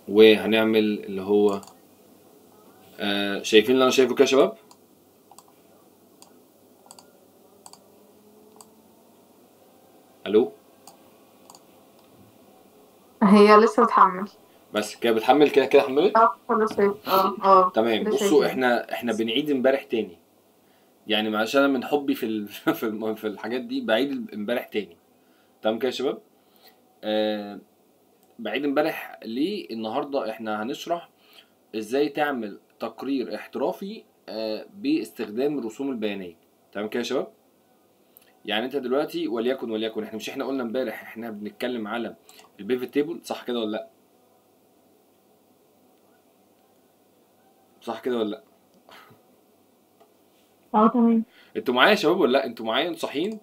وهنعمل اللي هو آه شايفين اللي انا شايفه كده يا شباب الو هي لسه بتحمل بس كده بتحمل كده كده حملت اه خلاص شايف اه اه تمام ده بصوا شايفين. احنا احنا بنعيد امبارح تاني يعني عشان انا من حبي في ال... في, الم... في الحاجات دي بعيد امبارح تاني تمام كده يا شباب آه بعيد امبارح ليه النهارده احنا هنشرح ازاي تعمل تقرير احترافي آه باستخدام الرسوم البيانيه تمام كده يا شباب يعني انت دلوقتي وليكن وليكن احنا مش احنا قلنا امبارح احنا بنتكلم على البيفت تيبل صح كده ولا لا صح كده ولا لا اه تمام انتوا معايا يا شباب ولا لا انتوا معايا انتوا صاحيين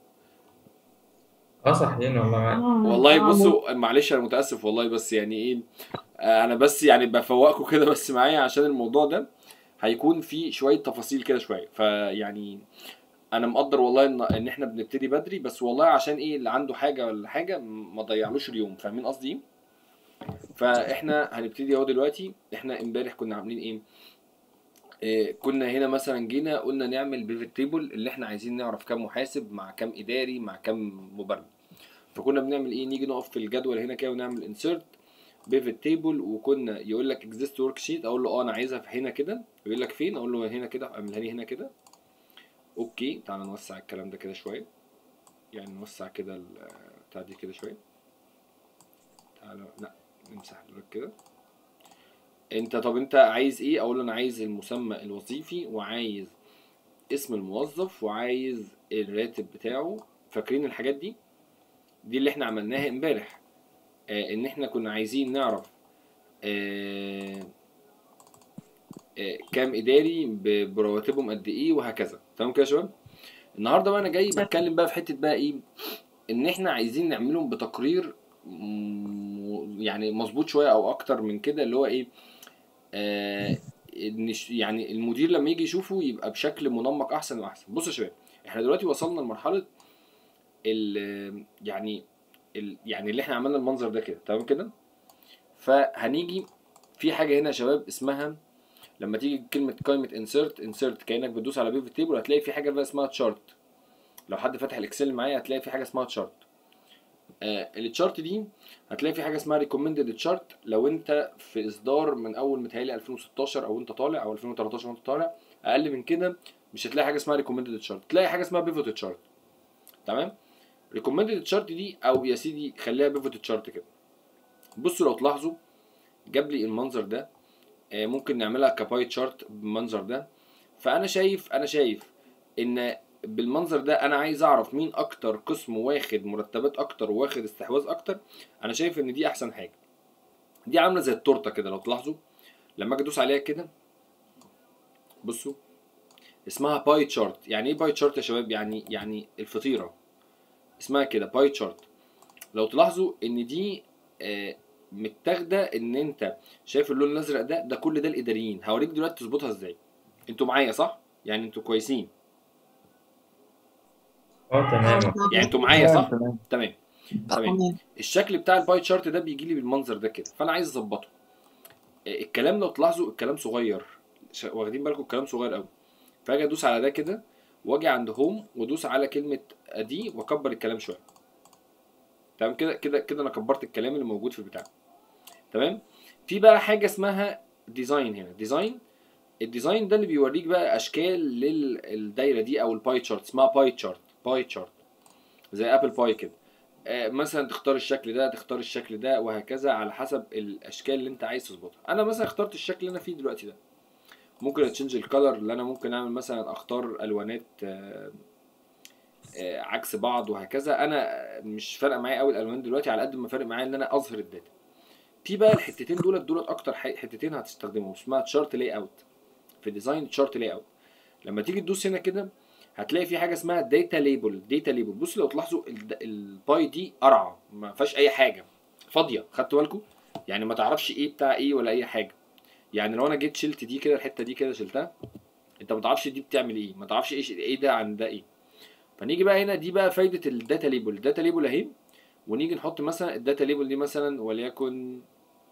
اه صحيين والله معاك والله بصوا معلش انا متاسف والله بس يعني ايه آه، انا بس يعني بفوقكم كده بس معايا عشان الموضوع ده هيكون فيه شويه تفاصيل كده شويه فيعني انا مقدر والله ان ان احنا بنبتدي بدري بس والله عشان ايه اللي عنده حاجه ولا حاجه ما ضيعلوش اليوم فاهمين قصدي ايه فاحنا هنبتدي اهو دلوقتي احنا امبارح كنا عاملين ايه إيه، كنا هنا مثلا جينا قلنا نعمل بيفت تيبل اللي احنا عايزين نعرف كام محاسب مع كام اداري مع كام مبرمج فكنا بنعمل ايه نيجي نقف في الجدول هنا كده ونعمل انسيرت بيفت تيبل وكنا يقول لك اكزيست ورك شيت اقول له اه انا عايزها في هنا كده يقول لك فين اقول له هنا كده اعملها لي هنا كده اوكي تعالى نوسع الكلام ده كده شويه يعني نوسع كده ال- بتاع دي كده شويه تعالى لا نمسح دول كده انت طب انت عايز ايه اقول له انا عايز المسمى الوظيفي وعايز اسم الموظف وعايز الراتب بتاعه فاكرين الحاجات دي دي اللي احنا عملناها امبارح آه ان احنا كنا عايزين نعرف آه آه كام اداري ب- برواتبهم قد ايه وهكذا تمام كده يا شباب النهارده بقى انا جاي بتكلم بقى في حته بقى ايه ان احنا عايزين نعملهم بتقرير م- يعني مظبوط شويه او اكتر من كده اللي هو ايه آه إن ش- يعني المدير لما يجي يشوفه يبقى بشكل منمق احسن واحسن بصوا يا شباب احنا دلوقتي وصلنا لمرحله ال يعني ال يعني اللي احنا عملنا المنظر ده كده تمام كده فهنيجي في حاجه هنا يا شباب اسمها لما تيجي كلمه قائمه انسيرت انسيرت كانك بتدوس على بيفت تيبل هتلاقي في حاجه بقى اسمها تشارت لو حد فتح الاكسل معايا هتلاقي في حاجه اسمها تشارت آه التشارت دي هتلاقي في حاجه اسمها ريكومندد تشارت لو انت في اصدار من اول متهيألي 2016 او انت طالع او 2013 وانت طالع اقل من كده مش هتلاقي حاجه اسمها ريكومندد تشارت تلاقي حاجه اسمها بيفوت تشارت تمام ريكومندد تشارت دي او يا سيدي خليها بيفوت تشارت كده بصوا لو تلاحظوا جاب لي المنظر ده آه، ممكن نعملها كباي تشارت بالمنظر ده فانا شايف انا شايف ان بالمنظر ده انا عايز اعرف مين اكتر قسم واخد مرتبات اكتر واخد استحواذ اكتر انا شايف ان دي احسن حاجه دي عامله زي التورته كده لو تلاحظوا لما اجي ادوس عليها كده بصوا اسمها باي تشارت يعني ايه باي تشارت يا شباب يعني يعني الفطيره اسمها كده باي تشارت لو تلاحظوا ان دي آه، متاخده ان انت شايف اللون الازرق ده ده كل ده الاداريين هوريك دلوقتي تظبطها ازاي انتوا معايا صح يعني انتوا كويسين اه تمام يعني انتوا معايا صح تمام تمام تمام الشكل بتاع الباي تشارت ده بيجي لي بالمنظر ده كده فانا عايز اظبطه آه، الكلام لو تلاحظوا الكلام صغير ش- واخدين بالكم الكلام صغير قوي فاجي ادوس على ده كده واجي عند هوم وادوس على كلمه دي واكبر الكلام شويه تمام كده كده كده انا كبرت الكلام اللي موجود في البتاع تمام في بقى حاجه اسمها ديزاين هنا ديزاين الديزاين ده اللي بيوريك بقى اشكال للدايره دي او الباي تشارت اسمها باي تشارت باي تشارت زي ابل باي كده آه، مثلا تختار الشكل ده تختار الشكل ده وهكذا على حسب الاشكال اللي انت عايز تظبطها انا مثلا اخترت الشكل اللي انا فيه دلوقتي ده ممكن اتشنج الكالر اللي انا ممكن اعمل مثلا اختار الوانات آه، آه، عكس بعض وهكذا انا مش فارقه معايا قوي الالوان دلوقتي على قد ما فارق معايا ان انا اظهر الداتا في بقى الحتتين دولت دولت اكتر ح- حتتين هتستخدمهم اسمها تشارت لاي اوت في ديزاين تشارت لاي اوت لما تيجي تدوس هنا كده هتلاقي في حاجه اسمها داتا ليبل داتا ليبل بص لو تلاحظوا ال- الباي دي قرعه ما فيهاش اي حاجه فاضيه خدتوا بالكم يعني ما تعرفش ايه بتاع ايه ولا اي حاجه يعني لو انا جيت شلت دي كده الحته دي كده شلتها انت ما تعرفش دي بتعمل ايه ما تعرفش ايه ايه ده عن ده ايه فنيجي بقى هنا دي بقى فايده الداتا ليبل الداتا ليبل اهي ونيجي نحط مثلا الداتا ليبل دي مثلا وليكن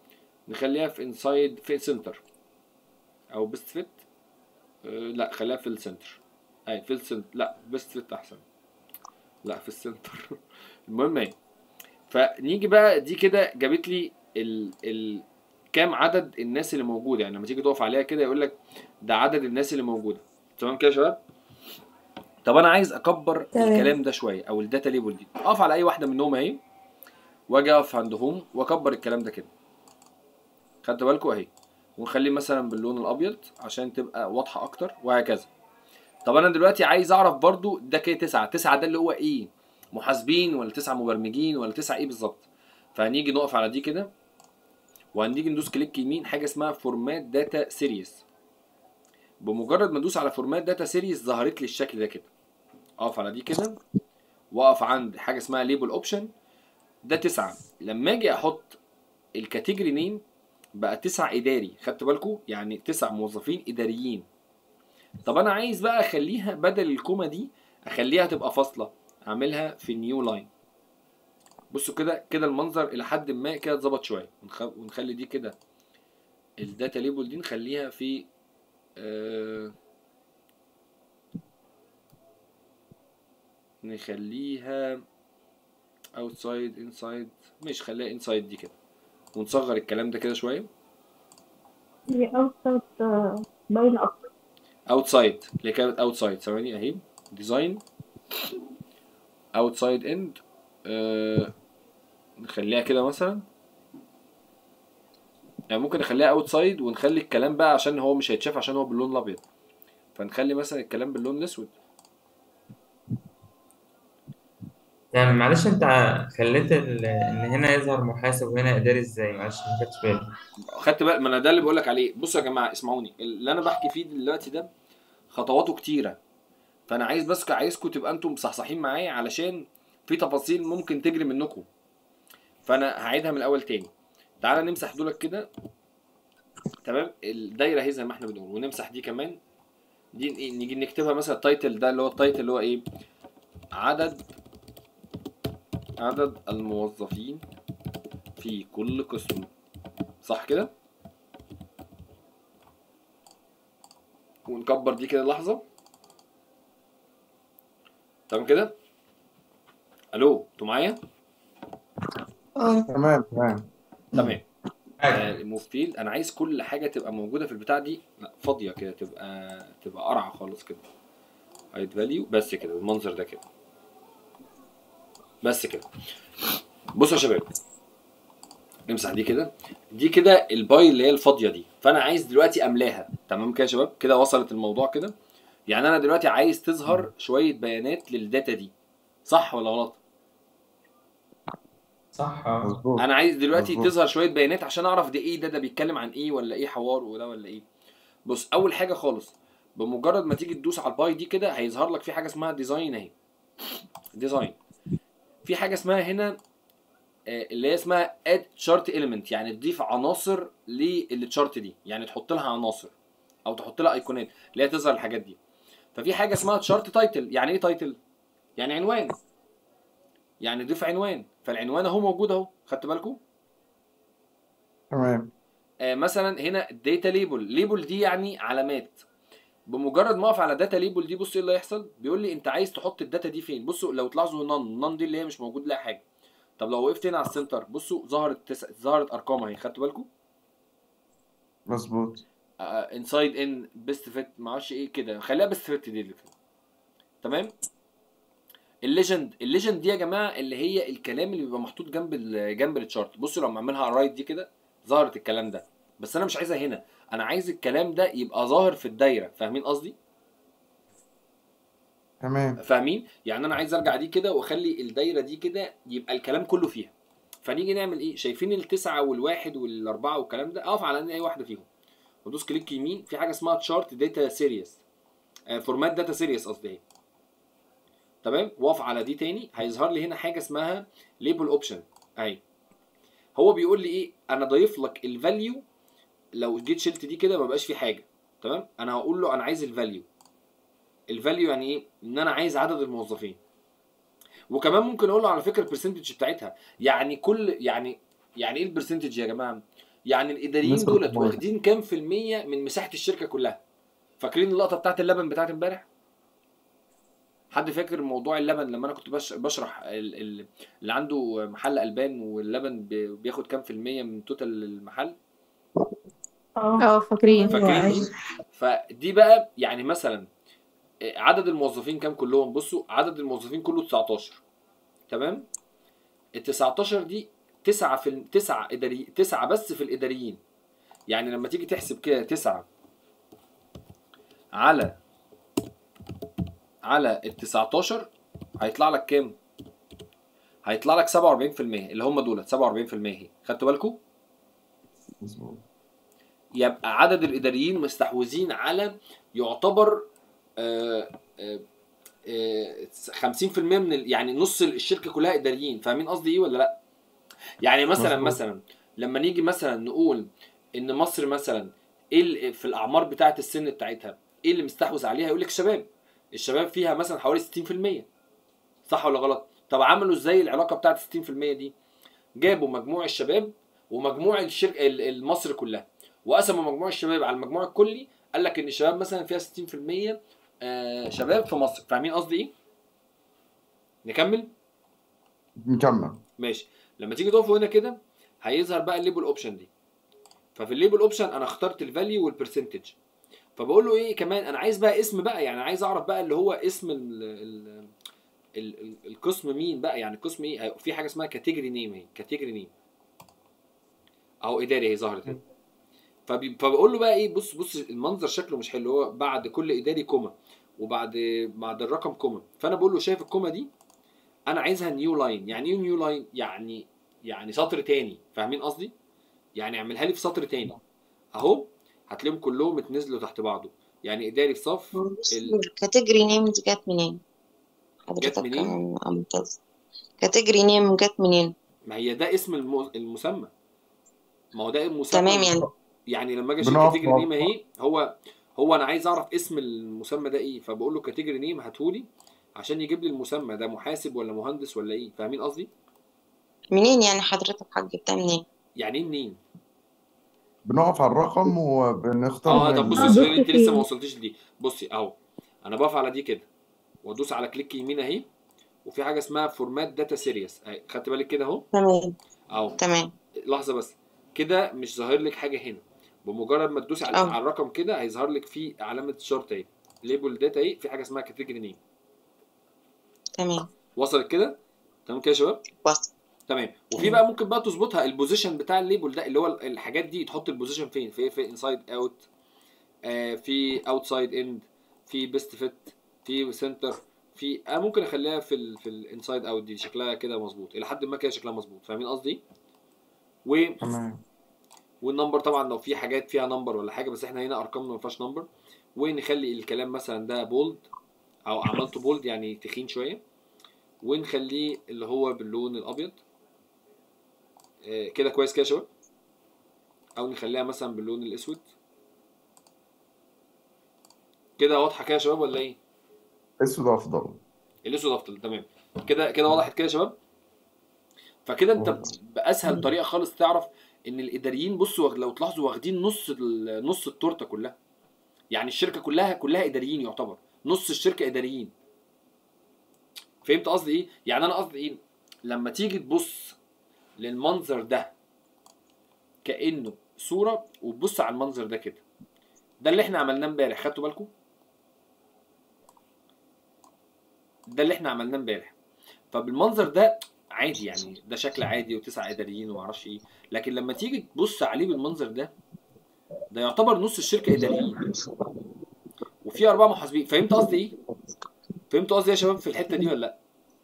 نخليها في انسايد في سنتر او بيست فيت لا خليها في السنتر اي في السنتر لا بيست فيت احسن لا في السنتر المهم ايه فنيجي بقى دي كده جابت لي ال ال كام عدد الناس اللي موجوده يعني لما تيجي تقف عليها كده يقول لك ده عدد الناس اللي موجوده تمام كده يا شباب طب انا عايز اكبر تمام. الكلام ده شويه او الداتا ليبل دي اقف على اي واحده منهم اهي واجي اقف عندهم واكبر الكلام ده كده خدت بالكم اهي ونخليه مثلا باللون الابيض عشان تبقى واضحه اكتر وهكذا طب انا دلوقتي عايز اعرف برضو ده كده تسعة تسعة ده اللي هو ايه محاسبين ولا تسعة مبرمجين ولا تسعة ايه بالظبط فهنيجي نقف على دي كده وهنيجي ندوس كليك يمين حاجه اسمها فورمات داتا سيريز بمجرد ما ادوس على فورمات داتا سيريز ظهرت لي الشكل ده كده اقف على دي كده واقف عند حاجه اسمها ليبل اوبشن ده تسعة لما اجي احط الكاتيجوري نيم بقى تسع اداري خدت بالكم يعني تسع موظفين اداريين طب انا عايز بقى اخليها بدل الكومه دي اخليها تبقى فاصله اعملها في نيو لاين بصوا كده كده المنظر الى حد ما كده اتظبط شويه ونخ- ونخلي دي كده الداتا ليبل دي نخليها في آه نخليها اوتسايد انسايد مش خليها انسايد دي كده ونصغر الكلام ده كده شويه هي أوسط باينة أكتر اوتسايد اللي كانت اوتسايد ثواني اهي ديزاين اوتسايد اند نخليها كده مثلا يعني ممكن نخليها اوتسايد ونخلي الكلام بقى عشان هو مش هيتشاف عشان هو باللون الابيض فنخلي مثلا الكلام باللون الاسود يعني معلش انت خليت ال- ان هنا يظهر محاسب وهنا اداري ازاي معلش ما خدتش بالي خدت بقى ما انا ده اللي بقول لك عليه بصوا يا جماعه اسمعوني اللي انا بحكي فيه دلوقتي ده خطواته كتيره فانا عايز بس عايزكم تبقى انتم مصحصحين معايا علشان في تفاصيل ممكن تجري منكم فانا هعيدها من الاول تاني تعالى نمسح دولك كده تمام الدايره اهي زي ما احنا بنقول ونمسح دي كمان دي إيه؟ نيجي نكتبها مثلا التايتل ده اللي هو التايتل اللي هو ايه عدد عدد الموظفين في كل قسم صح كده ونكبر دي كده لحظه تمام كده الو انتوا معايا اه تمام تمام تمام حاجة. آه، مفيد انا عايز كل حاجه تبقى موجوده في البتاع دي لا فاضيه كده تبقى تبقى قرعه خالص كده هايد فاليو بس كده المنظر ده كده بس كده بصوا يا شباب نمسح دي كده دي كده الباي اللي هي الفاضيه دي فانا عايز دلوقتي املاها تمام كده يا شباب كده وصلت الموضوع كده يعني انا دلوقتي عايز تظهر شويه بيانات للداتا دي صح ولا غلط صح اه مظبوط انا عايز دلوقتي مظبوط. تظهر شويه بيانات عشان اعرف ده ايه ده ده بيتكلم عن ايه ولا ايه حوار وده ولا ايه بص اول حاجه خالص بمجرد ما تيجي تدوس على الباي دي كده هيظهر لك في حاجه اسمها ديزاين اهي ديزاين في حاجه اسمها هنا آه، اللي هي اسمها اد شارت اليمنت يعني تضيف عناصر للتشارت دي يعني تحط لها عناصر او تحط لها ايقونات اللي هي تظهر الحاجات دي ففي حاجه اسمها تشارت تايتل يعني ايه تايتل يعني عنوان يعني ضيف عنوان فالعنوان اهو موجود اهو خدت بالكم تمام آه، مثلا هنا داتا ليبل ليبل دي يعني علامات بمجرد ما اقف على داتا ليبل دي بص ايه اللي هيحصل بيقول لي انت عايز تحط الداتا دي فين بصوا لو تلاحظوا نون نون دي اللي هي مش موجود لها حاجه طب لو وقفت هنا على السنتر بصوا ظهرت تس... ظهرت ارقام اهي خدتوا بالكم مظبوط انسايد ان بيست فيت ما اعرفش ايه كده خليها بيست فيت دي اللي كده تمام الليجند الليجند دي يا جماعه اللي هي الكلام اللي بيبقى محطوط جنب ال... جنب التشارت بصوا لما اعملها على الرايت دي كده ظهرت الكلام ده بس انا مش عايزها هنا انا عايز الكلام ده يبقى ظاهر في الدايره فاهمين قصدي تمام فاهمين يعني انا عايز ارجع دي كده واخلي الدايره دي كده يبقى الكلام كله فيها فنيجي نعمل ايه شايفين التسعه والواحد والاربعه والكلام ده اقف على اي واحده فيهم وادوس كليك يمين في حاجه اسمها تشارت داتا سيريس فورمات داتا سيريس قصدي اهي تمام واقف على دي تاني هيظهر لي هنا حاجه اسمها ليبل اوبشن اهي هو بيقول لي ايه انا ضايف لك الفاليو لو جيت شلت دي كده ما بقاش في حاجه تمام انا هقول له انا عايز الفاليو الفاليو يعني ايه ان انا عايز عدد الموظفين وكمان ممكن اقول له على فكره البرسنتج بتاعتها يعني كل يعني يعني ايه البرسنتج يا جماعه يعني الاداريين نسبة دولت الحماية. واخدين كام في المية من مساحة الشركة كلها فاكرين اللقطة بتاعت اللبن بتاعت امبارح حد فاكر موضوع اللبن لما انا كنت بش- بشرح ال- ال- اللي عنده محل البان واللبن بي- بياخد كام في المية من توتال المحل اه اه فاكرين فاكرين أيوة. دي؟ فدي بقى يعني مثلا عدد الموظفين كام كلهم بصوا عدد الموظفين كله 19 تمام ال 19 دي تسعة في الم- تسعة إداري تسعة بس في الإداريين يعني لما تيجي تحسب كده تسعة على على ال 19 هيطلع لك كام؟ هيطلع لك 47% اللي هم دولت 47% اهي خدتوا بالكم؟ مظبوط يبقى عدد الاداريين مستحوذين على يعتبر آه، آه، آه، 50% من ال- يعني نص الشركه كلها اداريين فاهمين قصدي ايه ولا لا يعني مثلا مظبوط. مثلا لما نيجي مثلا نقول ان مصر مثلا ايه ال- في الاعمار بتاعه السن بتاعتها ايه اللي مستحوذ عليها يقول لك الشباب الشباب فيها مثلا حوالي 60% صح ولا غلط طب عملوا ازاي العلاقه بتاعه 60% دي جابوا مجموع الشباب ومجموع الشركه ال- ال- مصر كلها وقسموا مجموع الشباب على المجموع الكلي قال لك ان الشباب مثلا فيها 60% آه، شباب في مصر فاهمين قصدي ايه نكمل نكمل ماشي لما تيجي تقفوا هنا كده هيظهر بقى الليبل اوبشن دي ففي الليبل اوبشن انا اخترت الفاليو والبرسنتج فبقول له ايه كمان انا عايز بقى اسم بقى يعني عايز اعرف بقى اللي هو اسم ال ال ال ال القسم مين بقى يعني القسم ايه في حاجه اسمها كاتيجوري نيم اهي كاتيجوري نيم اهو اداري اهي ظهرت اهي فبي- فبقول له بقى ايه بص بص المنظر شكله مش حلو هو بعد كل اداري كوما وبعد بعد الرقم كوما فانا بقول له شايف الكوما دي انا عايزها نيو لاين يعني ايه نيو لاين يعني يعني سطر تاني فاهمين قصدي يعني اعملها لي في سطر تاني اهو هتلاقيهم كلهم اتنزلوا تحت بعضه يعني اداري في صف بص ال- الكاتيجوري نيم دي جت منين حضرتك منين؟ كمان ممتاز كاتيجوري نيم جت منين ما هي ده اسم الم- المسمى ما هو ده المسمى تمام يعني يعني لما اجي اشيل بنقف كاتيجوري نيم مع- اهي هو هو انا عايز اعرف اسم المسمى ده ايه فبقول له كاتيجوري نيم هاتهولي عشان يجيب لي المسمى ده محاسب ولا مهندس ولا ايه فاهمين قصدي منين يعني حضرتك حاج جبتها منين يعني ايه منين بنقف على الرقم وبنختار اه من طب بصي آه، بصي بص انت لسه فيه. ما وصلتيش لدي بصي اهو انا بقف على دي كده وادوس على كليك يمين اهي وفي حاجه اسمها فورمات داتا سيريس اهي خدت بالك كده اهو تمام اهو تمام لحظه بس كده مش ظاهر لك حاجه هنا بمجرد ما تدوسي على, اه. على الرقم كده هيظهر لك فيه علامه شرط اهي ليبل داتا اهي في حاجه اسمها كاتيجوري نيم تمام وصلت كده تمام كده يا شباب وصل تمام وفي بقى ممكن بقى تظبطها البوزيشن بتاع الليبل ده اللي هو الحاجات دي تحط البوزيشن فين في في انسايد اوت في اوتسايد اند في بيست فيت في سنتر في انا ممكن اخليها في ال في الانسايد اوت دي شكلها كده مظبوط الى حد ما كده شكلها مظبوط فاهمين قصدي و تمام والنمبر طبعا لو في حاجات فيها نمبر ولا حاجه بس احنا هنا ارقامنا ما فيهاش نمبر ونخلي الكلام مثلا ده بولد او عملته بولد يعني تخين شويه ونخليه اللي هو باللون الابيض آه، كده كويس كده يا شباب او نخليها مثلا باللون الاسود كده واضحه كده يا شباب ولا ايه اسود افضل الاسود افضل تمام كده كده وضحت كده يا شباب فكده انت باسهل طريقه خالص تعرف ان الاداريين بصوا واخد- لو تلاحظوا واخدين نص ال- نص التورته كلها يعني الشركه كلها كلها اداريين يعتبر نص الشركه اداريين فهمت قصدي ايه يعني انا قصدي ايه لما تيجي تبص للمنظر ده كانه صوره وتبص على المنظر ده كده ده اللي احنا عملناه امبارح خدتوا بالكم ده اللي احنا عملناه امبارح فبالمنظر ده عادي يعني ده شكل عادي وتسع اداريين وما اعرفش ايه لكن لما تيجي تبص عليه بالمنظر ده ده يعتبر نص الشركه اداريين وفي اربعه محاسبين فهمت قصدي ايه فهمت قصدي إيه يا شباب في الحته دي ولا لا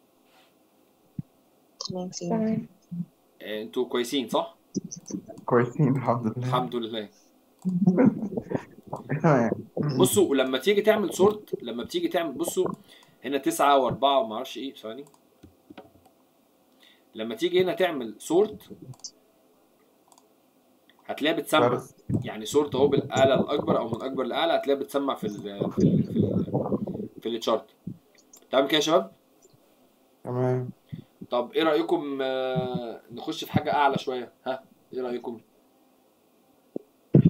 تمام فين تمام آه، انتوا كويسين صح كويسين الحمد لله الحمد لله تمام بصوا ولما تيجي تعمل سورت لما بتيجي تعمل بصوا هنا تسعة وأربعة وما أعرفش إيه ثواني لما تيجي هنا تعمل سورت هتلاقيها بتسمع درس. يعني سورت اهو بالاعلى الاكبر او من الاكبر للاعلى هتلاقيها بتسمع في ال في ال في ال في التشارت تمام كده يا شباب تمام طب ايه رايكم آه، نخش في حاجه اعلى شويه ها ايه رايكم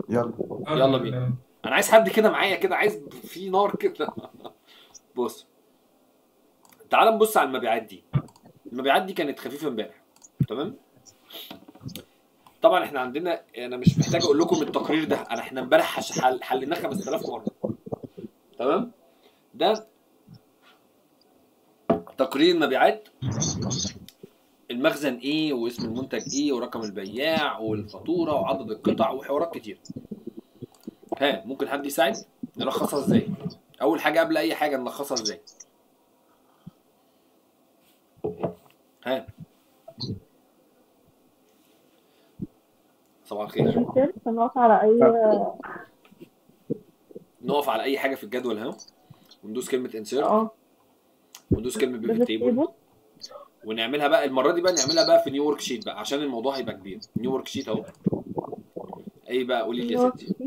يلا يلا بينا. انا عايز حد كده معايا كده عايز في نار كده بص تعال نبص على المبيعات دي المبيعات دي كانت خفيفه امبارح تمام طبعا احنا عندنا انا مش محتاج اقول لكم التقرير ده انا احنا امبارح حش- حل... حليناه 5000 مره تمام ده تقرير المبيعات المخزن ايه واسم المنتج ايه ورقم البياع والفاتوره وعدد القطع وحوارات كتير ها ممكن حد يساعد نلخصها ازاي اول حاجه قبل اي حاجه نلخصها ازاي ها صباح الخير الانسيرت هنقف على اي نقف على اي حاجه في الجدول اهو وندوس كلمه انسيرت اه وندوس كلمه بيفت بيفت تيبل تيبل ونعملها بقى المره دي بقى نعملها بقى في نيو ورك شيت بقى عشان الموضوع هيبقى كبير نيو ورك شيت اهو ايه بقى قولي لي يا ستي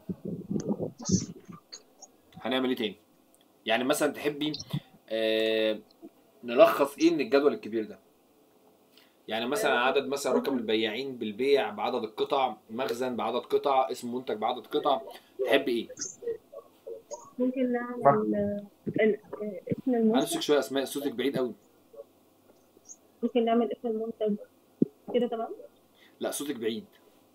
هنعمل ايه تاني يعني مثلا تحبي آه نلخص ايه من الجدول الكبير ده يعني مثلا عدد مثلا رقم البياعين بالبيع بعدد القطع مخزن بعدد قطع اسم منتج بعدد قطع تحب ايه ممكن نعمل ال- اسم المنتج هنمسك شويه اسماء صوتك بعيد قوي ممكن نعمل اسم المنتج كده تمام لا صوتك بعيد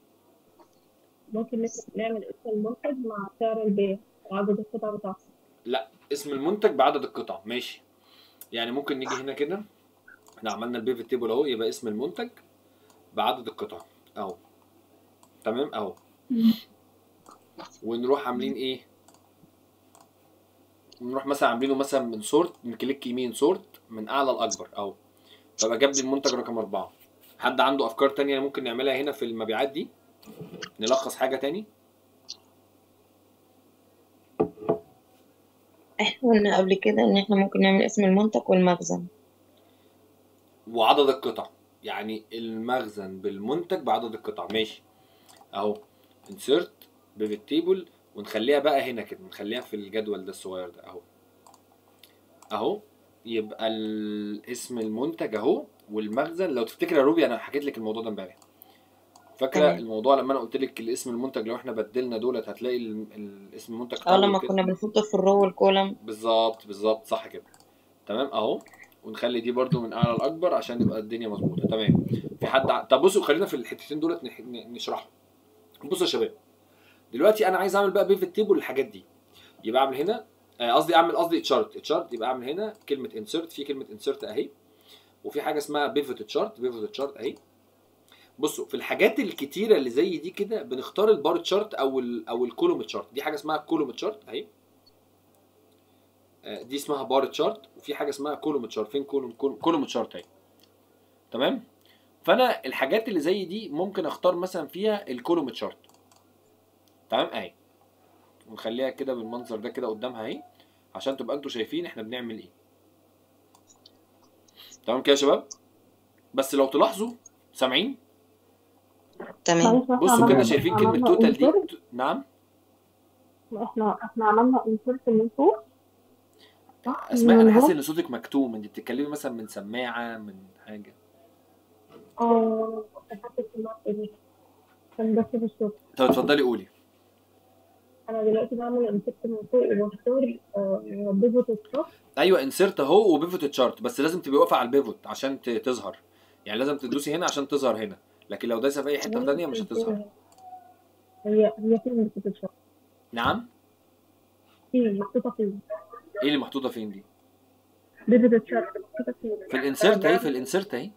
ممكن نك- نعمل اسم المنتج مع سعر البيع وعدد القطع بتاعته لا اسم المنتج بعدد القطع ماشي يعني ممكن نيجي هنا كده احنا عملنا البيفت تيبل اهو يبقى اسم المنتج بعدد القطع اهو تمام اهو ونروح عاملين ايه نروح مثلا عاملينه مثلا من سورت من كليك يمين سورت من اعلى لاكبر اهو فبقى جاب لي المنتج رقم أربعة حد عنده افكار تانية ممكن نعملها هنا في المبيعات دي نلخص حاجة تاني احنا قلنا قبل كده ان احنا ممكن نعمل اسم المنتج والمخزن وعدد القطع يعني المخزن بالمنتج بعدد القطع ماشي اهو انسيرت بيفت تيبل ونخليها بقى هنا كده نخليها في الجدول ده الصغير ده اهو اهو يبقى ال- اسم المنتج اهو والمخزن لو تفتكر يا روبي انا حكيت لك الموضوع ده امبارح فاكره تمام. الموضوع لما انا قلت لك الاسم المنتج لو احنا بدلنا دولت هتلاقي ال- ال- اسم المنتج اه طول لما كده. كنا بنحطه في الرو والكولم بالظبط بالظبط صح كده تمام اهو ونخلي دي برضو من اعلى لاكبر عشان يبقى الدنيا مظبوطه تمام في حد ع... طب بصوا خلينا في الحتتين دولت نح... ن- نشرحهم بصوا يا شباب دلوقتي انا عايز اعمل بقى بيفت تيبل للحاجات دي يبقى اعمل هنا آه، قصدي اعمل قصدي تشارت تشارت يبقى اعمل هنا كلمه انسرت في كلمه انسرت اهي وفي حاجه اسمها بيفت تشارت بيفت تشارت اهي بصوا في الحاجات الكتيره اللي زي دي كده بنختار البار تشارت او ال او الكولوم تشارت دي حاجه اسمها كولوم تشارت اهي آه، دي اسمها بار تشارت وفي حاجه اسمها كولوم تشارت فين كولوم كولوم تشارت اهي تمام فانا الحاجات اللي زي دي ممكن اختار مثلا فيها الكولوم تشارت تمام اهي ونخليها كده بالمنظر ده كده قدامها اهي عشان تبقى انتوا شايفين احنا بنعمل ايه تمام كده يا شباب بس لو تلاحظوا سامعين تمام بصوا كده شايفين كلمه توتال دي نعم احنا احنا عملنا انسيرت من فوق صح؟ اسماء انا من حاسس فوق. ان صوتك مكتوم انت بتتكلمي مثلا من سماعه من حاجه اه حطيت في النقطة دي عشان بس في الشغل طب اتفضلي قولي انا دلوقتي بعمل انسيرت من فوق وبختار بيفوت الشخص ايوه انسرت اهو وبيفوت تشارت بس لازم تبقي واقفه على البيفوت عشان ت- تظهر يعني لازم تدوسي هنا عشان تظهر هنا لكن لو دايسه في اي حته ثانيه مش هتظهر هي هي فين بيفوت الشخص نعم فين محطوطة فين ايه اللي محطوطه فين دي بيفوت الشخص محطوطة فين في الانسرت اهي في الانسرت اهي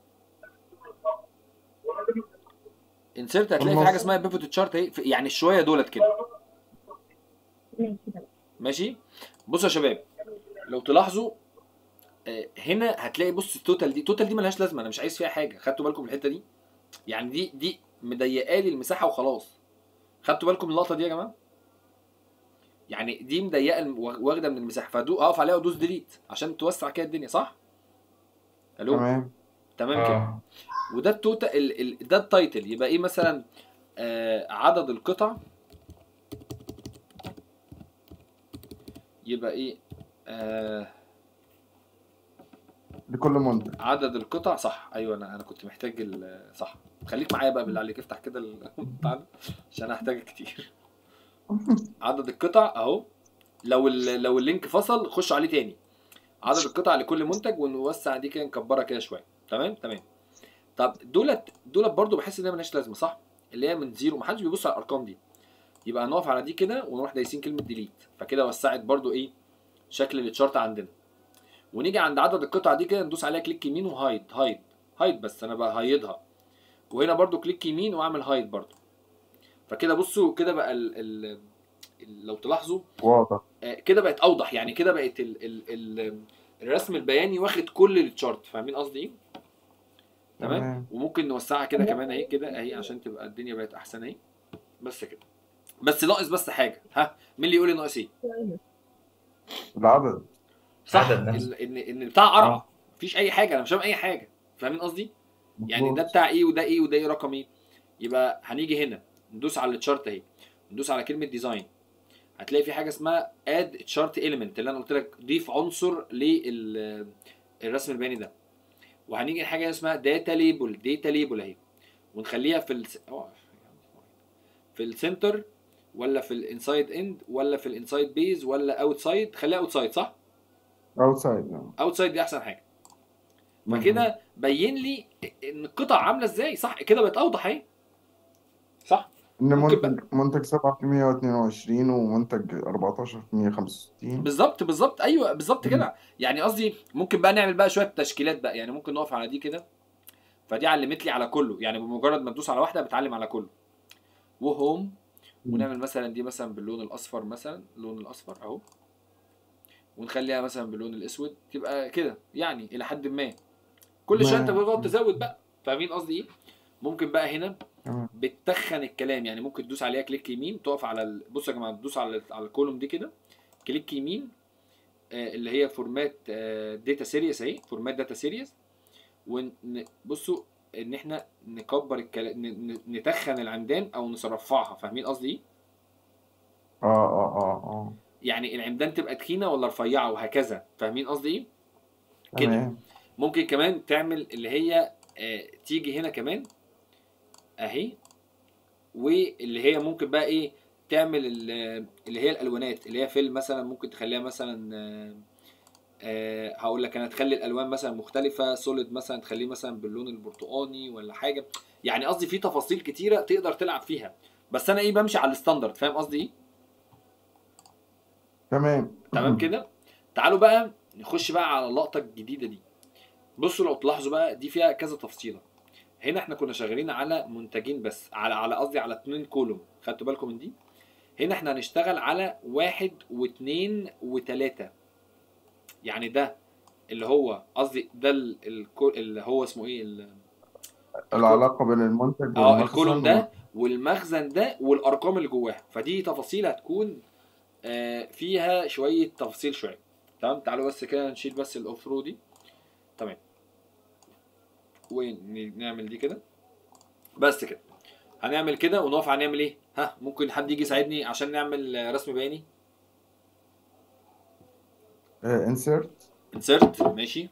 انسرت هتلاقي في حاجه اسمها بيفوت تشارت اهي في- يعني الشويه دولت كده ماشي تمام ماشي بصوا يا شباب لو تلاحظوا آه، هنا هتلاقي بص التوتال دي توتال دي ملهاش لازمه انا مش عايز فيها حاجه خدتوا بالكم من الحته دي يعني دي دي مضيقه لي المساحه وخلاص خدتوا بالكم من اللقطه دي يا جماعه يعني دي مضيقه الم- واخده من المساحه فدو اقف عليها وادوس ديليت عشان توسع كده الدنيا صح الو تمام تمام كده اه وده التوتال ال... ال... ده التايتل يبقى ايه مثلا آه عدد القطع يبقى ايه آه لكل منتج عدد القطع صح ايوه انا انا كنت محتاج ال... صح خليك معايا بقى بالله عليك افتح كده ال- بتاع ده، عشان هحتاجك كتير عدد القطع اهو لو ال- لو اللينك فصل خش عليه تاني عدد القطع لكل منتج ونوسع دي كده نكبرها كده شويه تمام تمام طب دولت دولت برضو بحس ان هي ملهاش لازمه صح اللي هي من زيرو محدش بيبص على الارقام دي يبقى هنقف على دي كده ونروح دايسين كلمه ديليت فكده وسعت برضو ايه شكل التشارت عندنا ونيجي عند عدد القطع دي كده ندوس عليها كليك يمين وهايد هايد هايد بس انا بقى هايدها وهنا برضو كليك يمين واعمل هايد برضو فكده بصوا كده بقى ال ال ال- لو تلاحظوا واضح آه، كده بقت اوضح يعني كده بقت ال ال ال الرسم البياني واخد كل التشارت فاهمين قصدي ايه تمام تمام وممكن نوسعها كده كمان اهي كده اهي عشان تبقى الدنيا بقت احسن اهي بس كده بس ناقص بس حاجه ها مين اللي يقول لي ناقص ايه العدد صح عدد نفسه. ال- ان ان بتاع قرع آه. مفيش اي حاجه انا مش فاهم اي حاجه فاهمين قصدي يعني ده مظبوط. بتاع ايه وده ايه وده ايه رقم ايه يبقى هنيجي هنا ندوس على التشارت اهي ندوس على كلمه ديزاين هتلاقي في حاجه اسمها اد تشارت اليمنت اللي انا قلت لك ضيف عنصر للرسم البياني ده وهنيجي لحاجه اسمها داتا ليبل داتا ليبل اهي ونخليها في ال في السنتر ولا في الانسايد اند ولا في الانسايد بيز ولا اوتسايد خليها اوتسايد صح اوتسايد اوتسايد دي احسن حاجه فكده بين لي ان القطع عامله ازاي صح كده بقت اوضح اهي صح ان ممكن منتج منتج 7 في 122 ومنتج 14 في 165 بالظبط بالظبط ايوه بالظبط كده يعني قصدي ممكن بقى نعمل بقى شويه تشكيلات بقى يعني ممكن نقف على دي كده فدي علمت لي على كله يعني بمجرد ما تدوس على واحده بتعلم على كله وهوم ونعمل مثلا دي مثلا باللون الاصفر مثلا اللون الاصفر اهو ونخليها مثلا باللون الاسود تبقى كده يعني الى حد ما كل شويه انت تمام. بتقعد تزود بقى فاهمين قصدي ايه ممكن بقى هنا تمام. بتتخن الكلام يعني ممكن تدوس عليها كليك يمين تقف على ال... بصوا يا جماعه تدوس على على الكولوم دي كده كليك يمين آه، اللي هي فورمات داتا سيريس اهي فورمات داتا سيريس وبصوا ان احنا نكبر الكلام نتخن العمدان او نرفعها فاهمين قصدي ايه اه اه اه اه يعني العمدان تبقى تخينه ولا رفيعه وهكذا فاهمين قصدي ايه كده. تمام ممكن كمان تعمل اللي هي آه، تيجي هنا كمان اهي واللي هي ممكن بقى ايه تعمل ال- اللي هي الالوانات اللي هي فيل مثلا ممكن تخليها مثلا آه، آه، هقول لك انا تخلي الالوان مثلا مختلفه سوليد مثلا تخليه مثلا باللون البرتقاني ولا حاجه يعني قصدي في تفاصيل كتيره تقدر تلعب فيها بس انا ايه بمشي على الستاندرد فاهم قصدي ايه تمام تمام كده تعالوا بقى نخش بقى على اللقطه الجديده دي بصوا لو تلاحظوا بقى دي فيها كذا تفصيله هنا احنا كنا شغالين على منتجين بس على على قصدي على اتنين كولوم خدتوا بالكم من دي هنا احنا هنشتغل على واحد واثنين وثلاثة يعني ده اللي هو قصدي ده ال- الكو- اللي هو اسمه ايه ال- العلاقة بين المنتج اه والمخزن الكولوم ده والمخزن ده والارقام اللي جواها فدي تفاصيل هتكون آه، فيها شويه تفاصيل شويه تمام تعالوا بس كده نشيل بس الاوف رو دي تمام ونعمل دي كده بس كده هنعمل كده ونقف هنعمل ايه ها ممكن حد يجي يساعدني عشان نعمل آه، رسم بياني انسرت انسرت ماشي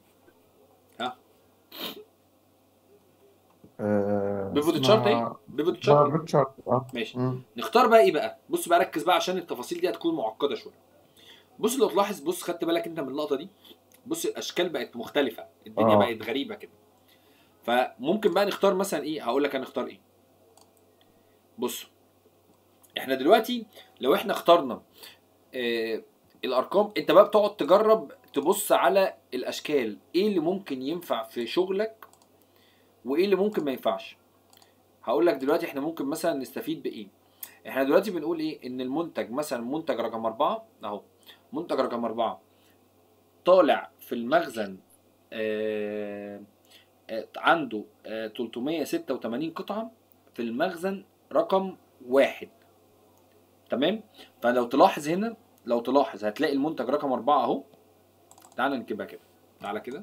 بيفوت تشارت اهي بيفوت تشارت تشارت اه ماشي مم. نختار بقى ايه بقى بص بقى ركز بقى عشان التفاصيل دي هتكون معقده شويه بص لو تلاحظ بص خدت بالك انت من اللقطه دي بص الاشكال بقت مختلفه الدنيا آه. بقت غريبه كده فممكن بقى نختار مثلا ايه هقول لك هنختار ايه بص احنا دلوقتي لو احنا اخترنا آه الارقام انت بقى بتقعد تجرب تبص على الاشكال ايه اللي ممكن ينفع في شغلك وايه اللي ممكن ما ينفعش هقول لك دلوقتي احنا ممكن مثلا نستفيد بايه احنا دلوقتي بنقول ايه ان المنتج مثلا منتج رقم أربعة اهو منتج رقم أربعة طالع في المخزن آه آه عنده آه 386 قطعة في المخزن رقم واحد تمام فلو تلاحظ هنا لو تلاحظ هتلاقي المنتج رقم أربعة اهو تعالى نكتبها كده تعالى كده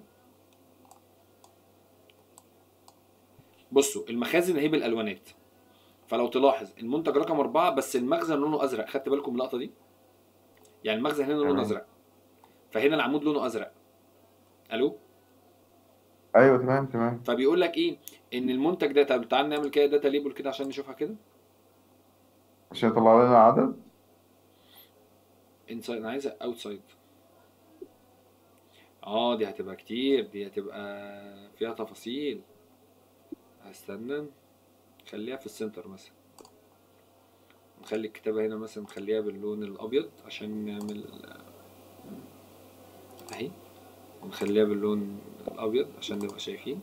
بصوا المخازن اهي بالالوانات فلو تلاحظ المنتج رقم أربعة بس المخزن لونه أزرق خدت بالكم من اللقطة دي؟ يعني المخزن هنا لونه تمام. أزرق فهنا العمود لونه أزرق ألو؟ ايوه تمام تمام فبيقول لك إيه؟ إن المنتج ده طب تعال نعمل كده داتا ليبل كده عشان نشوفها كده عشان يطلع لنا عدد انسايد انا عايزها اوتسايد اه دي هتبقى كتير دي هتبقى فيها تفاصيل هستنى خليها في السنتر مثلا نخلي الكتابة هنا مثلا نخليها باللون الأبيض عشان نعمل أهي ونخليها باللون الأبيض عشان نبقى شايفين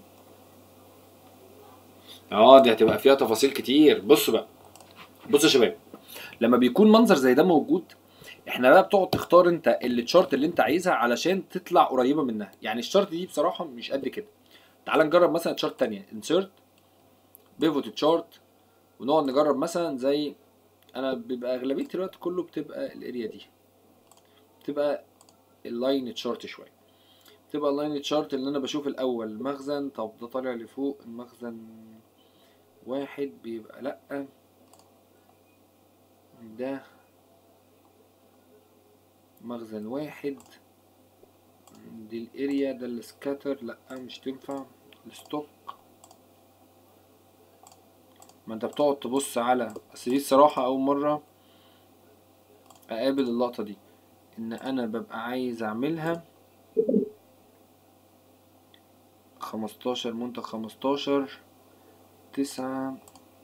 اه دي هتبقى فيها تفاصيل كتير بصوا بقى بصوا يا شباب لما بيكون منظر زي ده موجود احنا بقى بتقعد تختار انت التشارت اللي انت عايزها علشان تطلع قريبه منها يعني الشارت دي بصراحه مش قد كده تعال نجرب مثلا تشارت تانية انسيرت بيفوت تشارت ونقعد نجرب مثلا زي انا بيبقى اغلبيه الوقت كله بتبقى الاريا دي بتبقى اللاين تشارت شويه بتبقى اللاين تشارت اللي انا بشوف الاول مخزن طب ده طالع لفوق المخزن واحد بيبقى لأ ده مخزن واحد دي الاريا ده السكاتر لأ مش تنفع الستوك ما انت بتقعد تبص على اصل دي الصراحة أول مرة أقابل اللقطة دي إن أنا ببقى عايز أعملها خمستاشر منتج خمستاشر تسعة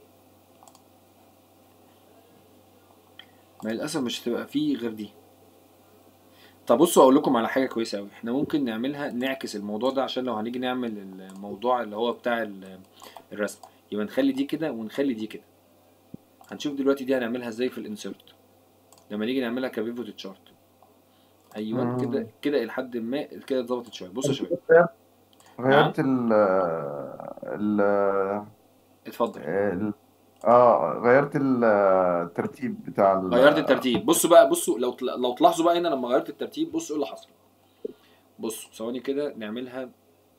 ما للأسف مش هتبقى فيه غير دي طب بصوا أقول لكم على حاجة كويسة أوي احنا ممكن نعملها نعكس الموضوع ده عشان لو هنيجي نعمل الموضوع اللي هو بتاع ال- الرسم يبقى نخلي دي كده ونخلي دي كده هنشوف دلوقتي دي هنعملها ازاي في الانسيرت لما نيجي نعملها كبيفوت تشارت ايوه مم. كده كده لحد ما كده اتظبطت شويه بصوا يا شباب غيرت ال ال اتفضل ال- اه غيرت ال- الترتيب بتاع ال- غيرت الترتيب بصوا بقى بصوا لو تلا- لو تلاحظوا بقى هنا لما غيرت الترتيب بصوا ايه اللي حصل بصوا ثواني كده نعملها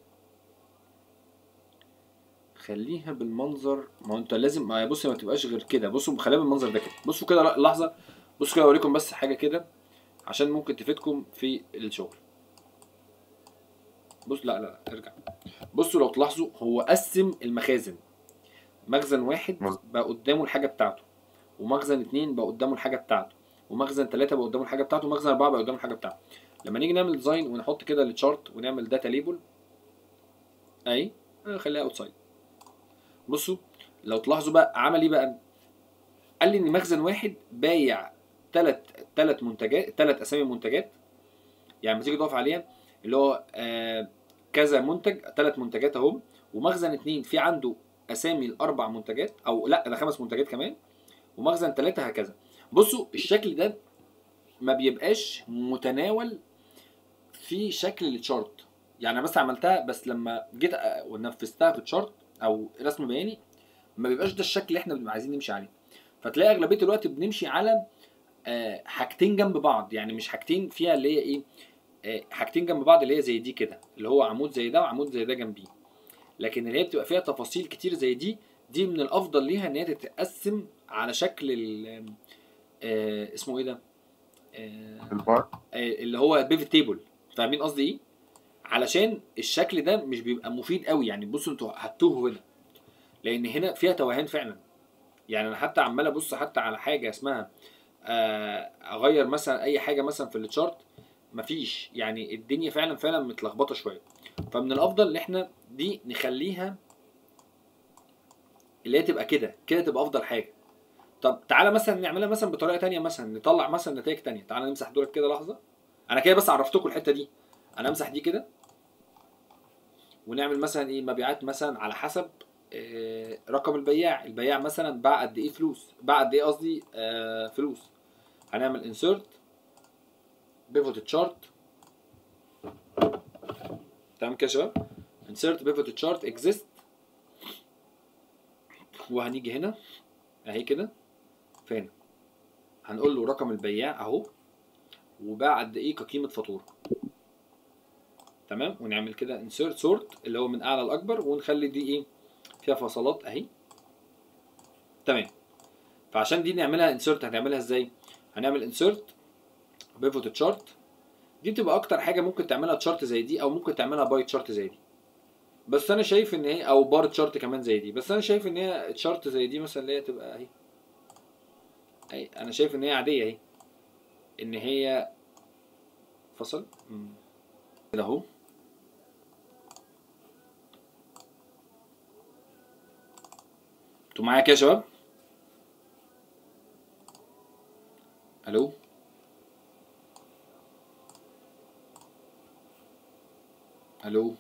خليها بالمنظر ما هو انت لازم ما بص ما تبقاش غير كده بصوا خليها بالمنظر ده كده بصوا كده لا- لحظه بصوا كده اوريكم بس حاجه كده عشان ممكن تفيدكم في الشغل بص لا لا لا ارجع بصوا لو تلاحظوا هو قسم المخازن مخزن واحد مظبوط. بقى قدامه الحاجه بتاعته ومخزن اتنين بقى قدامه الحاجه بتاعته ومخزن تلاتة بقى قدامه الحاجه بتاعته ومخزن اربعة بقى قدامه الحاجه بتاعته لما نيجي نعمل ديزاين ونحط كده التشارت ونعمل داتا ليبل اهي آه، خليها اوتسايد بصوا لو تلاحظوا بقى عمل ايه بقى قال لي ان مخزن واحد بايع تلات تلات منتجات تلات اسامي منتجات يعني لما تيجي تقف عليها اللي هو آه كذا منتج تلات منتجات اهم ومخزن اتنين في عنده اسامي الاربع منتجات او لا ده خمس منتجات كمان ومخزن ثلاثة هكذا بصوا الشكل ده ما بيبقاش متناول في شكل التشارت يعني أنا بس عملتها بس لما جيت أ- ونفذتها في تشارت او رسم بياني ما بيبقاش ده الشكل اللي احنا بنبقى عايزين نمشي عليه فتلاقي اغلبيه الوقت بنمشي على آه، حاجتين جنب بعض يعني مش حاجتين فيها اللي هي ايه آه، حاجتين جنب بعض اللي هي زي دي كده اللي هو عمود زي ده وعمود زي ده جنبيه لكن اللي هي بتبقى فيها تفاصيل كتير زي دي دي من الافضل ليها ان هي تتقسم على شكل ال آه، اسمه ايه ده آه، البار آه، اللي هو بيفت تيبل فاهمين قصدي ايه علشان الشكل ده مش بيبقى مفيد قوي يعني بصوا انتوا هتوهوا هنا لان هنا فيها توهان فعلا يعني انا حتى عمال ابص حتى على حاجه اسمها آه، اغير مثلا اي حاجه مثلا في التشارت مفيش يعني الدنيا فعلا فعلا متلخبطه شويه فمن الافضل ان احنا دي نخليها اللي هي تبقى كده كده تبقى افضل حاجه طب تعالى مثلا نعملها مثلا بطريقه تانية مثلا نطلع مثلا نتائج تانية تعالى نمسح دول كده لحظه انا كده بس عرفتكم الحته دي انا امسح دي كده ونعمل مثلا ايه مبيعات مثلا على حسب آه، رقم البياع البياع مثلا باع قد ايه فلوس باع قد ايه قصدي آه، فلوس هنعمل انسيرت بيفوت تشارت تمام كده يا شباب انسيرت بيفوت تشارت اكزيست وهنيجي هنا اهي كده فين هنقول له رقم البياع اهو وباع قد ايه كقيمه فاتوره تمام ونعمل كده انسيرت سورت اللي هو من اعلى لاكبر ونخلي دي ايه فيها فصلات اهي تمام فعشان دي نعملها انسيرت هنعملها ازاي هنعمل انسيرت بيفوت تشارت دي بتبقى اكتر حاجه ممكن تعملها تشارت زي دي او ممكن تعملها باي تشارت زي دي بس انا شايف ان هي او بار تشارت كمان زي دي بس انا شايف ان هي تشارت زي دي مثلا اللي هي تبقى اهي اهي انا شايف ان هي عاديه اهي ان هي فصل مم. كده اهو انتوا معايا كده يا شباب الو الو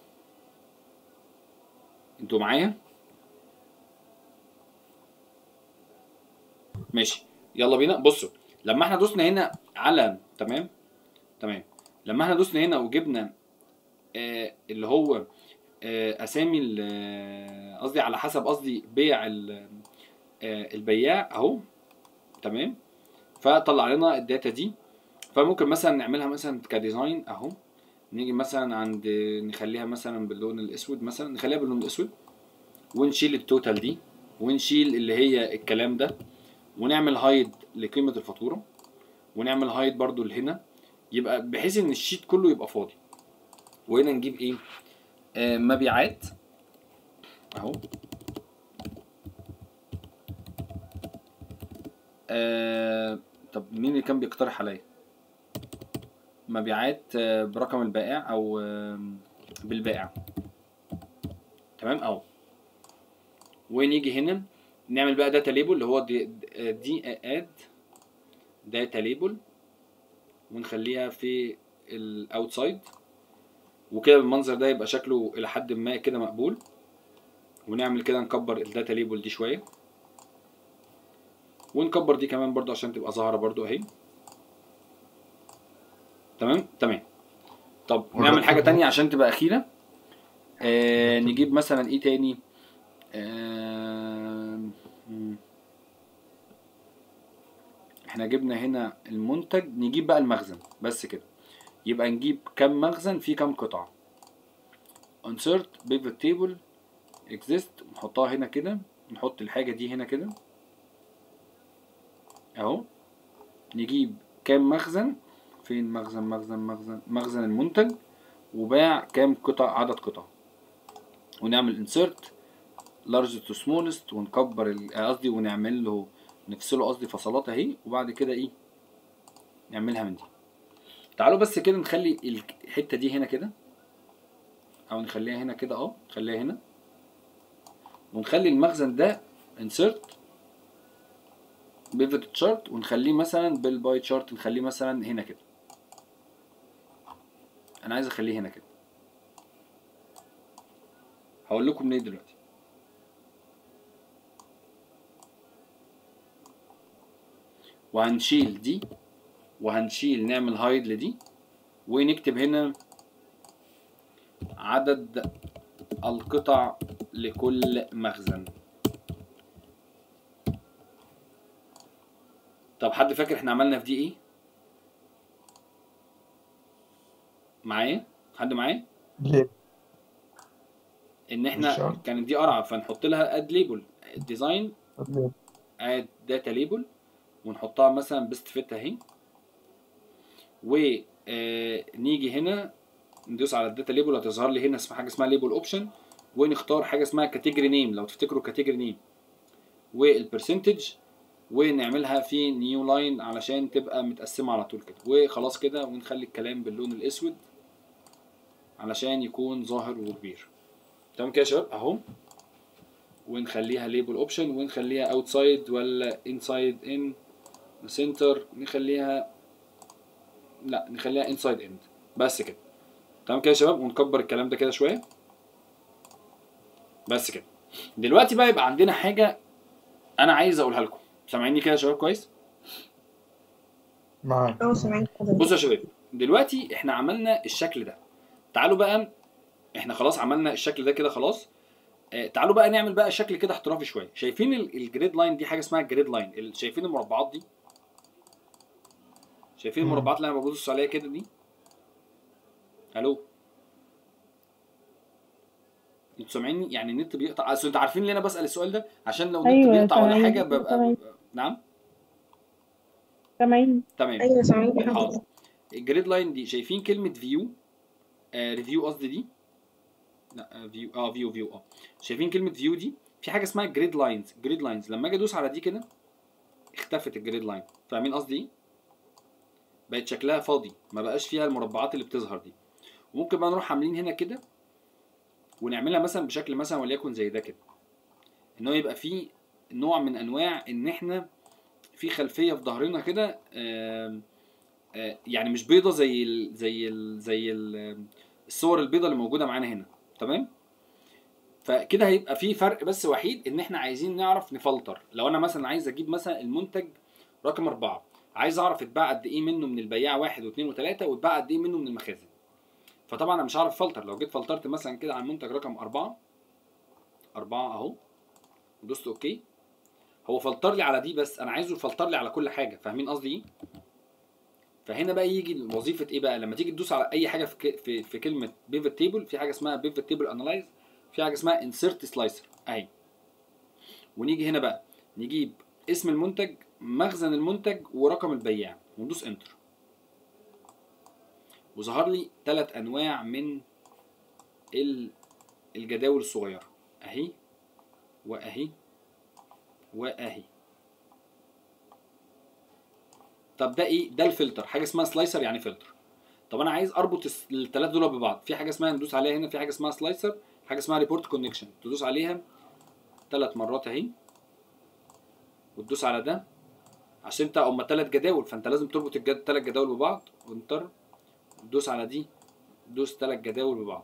انتوا معايا ماشي يلا بينا بصوا لما احنا دوسنا هنا على تمام تمام لما احنا دوسنا هنا وجبنا آه اللي هو آه اسامي ال- آه، قصدي على حسب قصدي بيع ال- آه البياع اهو تمام فطلع لنا الداتا دي فممكن مثلا نعملها مثلا كديزاين اهو نيجي مثلا عند نخليها مثلا باللون الاسود مثلا نخليها باللون الاسود ونشيل التوتال دي ونشيل اللي هي الكلام ده ونعمل هايد لقيمه الفاتوره ونعمل هايد برضو لهنا يبقى بحيث ان الشيت كله يبقى فاضي وهنا نجيب ايه آه مبيعات اهو آه طب مين اللي كان بيقترح عليا مبيعات آه برقم البائع او آه بالبائع تمام اهو ونيجي هنا نعمل بقى داتا ليبل اللي هو دي, دي اد داتا ليبل ونخليها في الاوتسايد وكده بالمنظر ده يبقى شكله الى حد ما كده مقبول ونعمل كده نكبر الداتا ليبل دي شويه ونكبر دي كمان برضو عشان تبقى ظاهره برضو اهي تمام تمام طب نعمل حاجه تانية عشان تبقى اخيره آه نجيب مثلا ايه تاني آه مم. احنا جبنا هنا المنتج نجيب بقى المخزن بس كده يبقى نجيب كم مخزن فيه كم قطعة insert pivot table exist نحطها هنا كده نحط الحاجة دي هنا كده اهو نجيب كام مخزن فين مخزن مخزن مخزن مخزن المنتج وباع كام قطع عدد قطع ونعمل insert large to smallest ونكبر ال- آه، قصدي ونعمل له نفصله قصدي فصلات اهي وبعد كده ايه نعملها من دي تعالوا بس كده نخلي الحته دي هنا كده او نخليها هنا كده اه نخليها هنا ونخلي المخزن ده insert pivot chart ونخليه مثلا بالباي chart نخليه مثلا هنا كده انا عايز اخليه هنا كده هقول لكم ليه دلوقتي وهنشيل دي وهنشيل نعمل هايد لدي ونكتب هنا عدد القطع لكل مخزن طب حد فاكر احنا عملنا في دي ايه معايا حد معايا ليه؟ ان مش احنا شرط. كانت دي قرعه فنحط لها اد ليبل ديزاين طب ليه؟ اد داتا ليبل ونحطها مثلا بيست فيت اهي ونيجي هنا ندوس على الداتا ليبل هتظهر لي هنا اسمها حاجه اسمها ليبل اوبشن ونختار حاجه اسمها كاتيجوري نيم لو تفتكروا كاتيجوري نيم والبرسنتج ونعملها في نيو لاين علشان تبقى متقسمه على طول كده وخلاص كده ونخلي الكلام باللون الاسود علشان يكون ظاهر وكبير تمام كده يا شباب اهو ونخليها ليبل اوبشن ونخليها اوتسايد ولا انسايد ان سنتر نخليها لا نخليها انسايد اند بس كده تمام كده يا شباب ونكبر الكلام ده كده شويه بس كده دلوقتي بقى يبقى عندنا حاجه انا عايز اقولها لكم سامعيني كده يا شباب كويس معاك اه سامعين حضرتك بصوا يا شباب دلوقتي احنا عملنا الشكل ده تعالوا بقى احنا خلاص عملنا الشكل ده كده خلاص اه تعالوا بقى نعمل بقى شكل كده احترافي شويه شايفين ال- الجريد لاين دي حاجه اسمها الجريد لاين ال- شايفين المربعات دي شايفين مم. المربعات اللي انا ببص عليها كده دي الو انتوا سامعيني يعني النت بيقطع اصل انتوا عارفين ليه انا بسال السؤال ده عشان لو النت أيوة، بيقطع ولا سامعين. حاجه ببقى سامعين. نعم سامعين تمام ايوه سامعين حاضر حضرتك الجريد لاين دي شايفين كلمه فيو آه ريفيو قصدي دي لا فيو اه فيو فيو اه شايفين كلمه فيو دي في حاجه اسمها جريد لاينز جريد لاينز لما اجي ادوس على دي كده اختفت الجريد لاين فاهمين قصدي ايه بقت شكلها فاضي ما بقاش فيها المربعات اللي بتظهر دي وممكن بقى نروح عاملين هنا كده ونعملها مثلا بشكل مثلا وليكن زي ده كده ان هو يبقى فيه نوع من انواع ان احنا في خلفيه في ظهرنا كده آم، آه، يعني مش بيضه زي ال زي ال زي ال الصور البيضه اللي موجوده معانا هنا تمام فكده هيبقى في فرق بس وحيد ان احنا عايزين نعرف نفلتر لو انا مثلا عايز اجيب مثلا المنتج رقم أربعة عايز اعرف اتباع قد ايه منه من البياع واحد واثنين وثلاثة واتباع قد ايه منه من المخازن فطبعا انا مش هعرف فلتر لو جيت فلترت مثلا كده على المنتج رقم أربعة أربعة اهو ودوست اوكي هو فلتر لي على دي بس انا عايزه يفلتر لي على كل حاجه فاهمين قصدي ايه فهنا بقى يجي وظيفه ايه بقى لما تيجي تدوس على اي حاجه في ك- في, في كلمه بيفت تيبل في حاجه اسمها بيفت تيبل انالايز في حاجه اسمها انسرت سلايسر اهي ونيجي هنا بقى نجيب اسم المنتج مخزن المنتج ورقم البياع وندوس انتر وظهر لي ثلاث انواع من ال- الجداول الصغيره اهي واهي واهي طب ده ايه ده الفلتر حاجه اسمها سلايسر يعني فلتر طب انا عايز اربط الثلاث دول ببعض في حاجه اسمها ندوس عليها هنا في حاجه اسمها سلايسر حاجه اسمها ريبورت كونكشن تدوس عليها ثلاث مرات اهي وتدوس على ده عشان انت هما ثلاث جداول فانت لازم تربط الثلاث جداول ببعض وانتر تدوس على دي دوس ثلاث جداول ببعض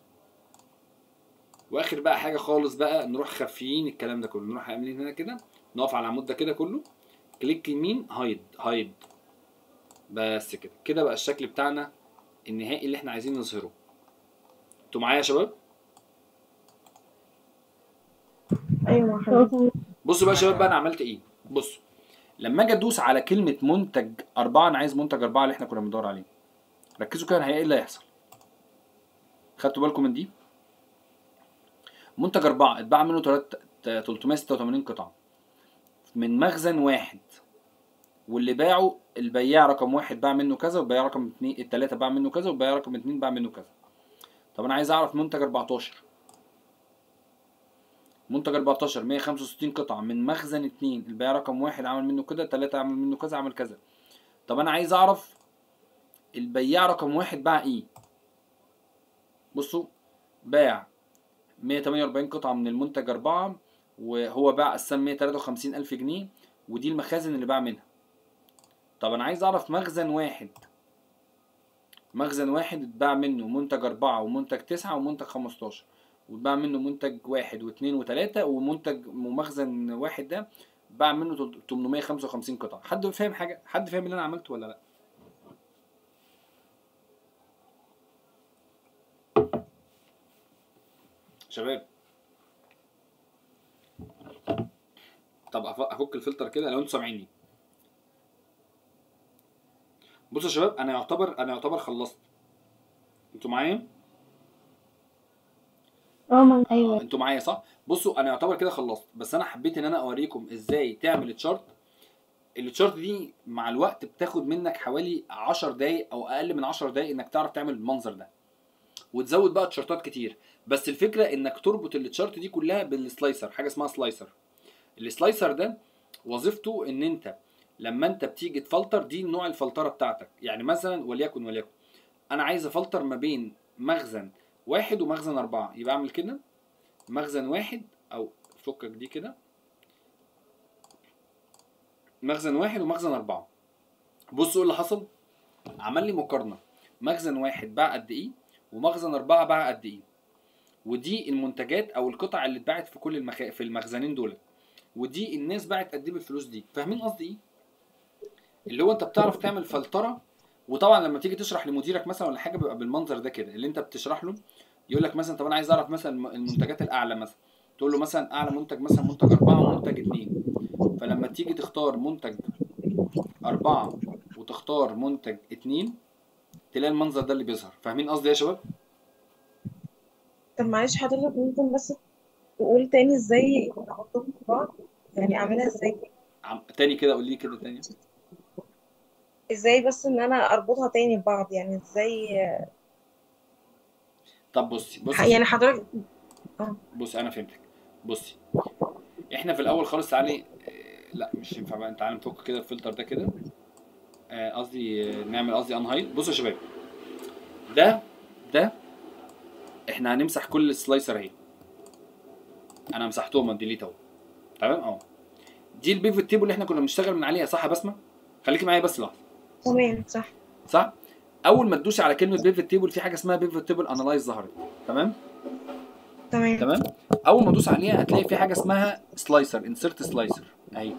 واخر بقى حاجه خالص بقى نروح خافيين الكلام ده كله نروح عاملين هنا كده نقف على العمود ده كده كله كليك يمين هايد هايد بس كده كده بقى الشكل بتاعنا النهائي اللي احنا عايزين نظهره انتوا معايا يا شباب ايوه مع حضرتك بصوا بقى يا شباب بقى انا عملت ايه بصوا لما اجي ادوس على كلمه منتج أربعة انا عايز منتج أربعة اللي احنا كنا بندور عليه ركزوا كده هي ايه اللي هيحصل خدتوا بالكم من دي منتج أربعة اتباع منه تلات- ت- 386 قطعة من مخزن واحد واللي باعه البياع رقم واحد باع منه كذا والبياع رقم اتنين التلاتة باع منه كذا والبياع رقم اتنين باع منه كذا طب انا عايز اعرف منتج 14 منتج 14 165 قطعة من مخزن اتنين البياع رقم واحد عمل منه كده تلاتة عمل منه كذا عمل كذا طب انا عايز اعرف البياع رقم واحد باع ايه بصوا باع 148 قطعة من المنتج أربعة وهو باع قسام 153 ألف جنيه ودي المخازن اللي باع منها طب أنا عايز أعرف مخزن واحد مخزن واحد اتباع منه منتج أربعة ومنتج تسعة ومنتج خمستاشر واتباع منه منتج واحد واثنين وثلاثة ومنتج ومخزن واحد ده باع منه 855 قطعة حد فاهم حاجة؟ حد فاهم اللي أنا عملته ولا لأ؟ شباب طب أف- افك الفلتر كده لو انتوا سامعيني بصوا يا شباب انا يعتبر انا يعتبر خلصت انتوا معايا اه ما آه، انتوا معايا صح بصوا انا يعتبر كده خلصت بس انا حبيت ان انا اوريكم ازاي تعمل تشارت التشارت دي مع الوقت بتاخد منك حوالي 10 دقايق او اقل من 10 دقايق انك تعرف تعمل المنظر ده وتزود بقى تشارتات كتير بس الفكره انك تربط التشارت دي كلها بالسلايسر حاجه اسمها سلايسر السلايسر ده وظيفته ان انت لما انت بتيجي تفلتر دي نوع الفلتره بتاعتك يعني مثلا وليكن وليكن انا عايز افلتر ما بين مخزن واحد ومخزن اربعه يبقى اعمل كده مخزن واحد او فكك دي كده مخزن واحد ومخزن اربعه بصوا ايه اللي حصل عمل لي مقارنه مخزن واحد باع قد ايه ومخزن اربعه باع قد ايه ودي المنتجات او القطع اللي اتباعت في كل المخ... في المخزنين دول ودي الناس باعت قد ايه بالفلوس دي فاهمين قصدي ايه اللي هو انت بتعرف تعمل فلتره وطبعا لما تيجي تشرح لمديرك مثلا ولا حاجه بيبقى بالمنظر ده كده اللي انت بتشرح له يقول لك مثلا طب انا عايز اعرف مثلا المنتجات الاعلى مثلا تقول له مثلا اعلى منتج مثلا منتج أربعة ومنتج اتنين فلما تيجي تختار منتج أربعة وتختار منتج اتنين تلاقي المنظر ده اللي بيظهر فاهمين قصدي يا شباب؟ طب معلش حضرتك ممكن بس تقول تاني ازاي احطهم في بعض يعني اعملها ازاي عم... تاني كده قول لي كده تاني ازاي بس ان انا اربطها تاني ببعض يعني ازاي طب بصي بصي يعني حضرتك بصي انا فهمتك بصي احنا في الاول خالص تعالي آه، لا مش ينفع بقى تعالى نفك كده الفلتر ده كده آه، قصدي آه، نعمل قصدي انهايد بصوا يا شباب ده ده احنا هنمسح كل السلايسر اهي انا مسحتهم ديليت اهو تمام اهو دي البيفت تيبل اللي احنا كنا بنشتغل من عليها صح يا بسمه خليكي معايا بس لحظه تمام صح صح اول ما تدوسي على كلمه بيفت تيبل في حاجه اسمها بيفت تيبل انالايز ظهرت تمام تمام تمام اول ما ادوس عليها هتلاقي في حاجه اسمها سلايسر انسرت سلايسر اهي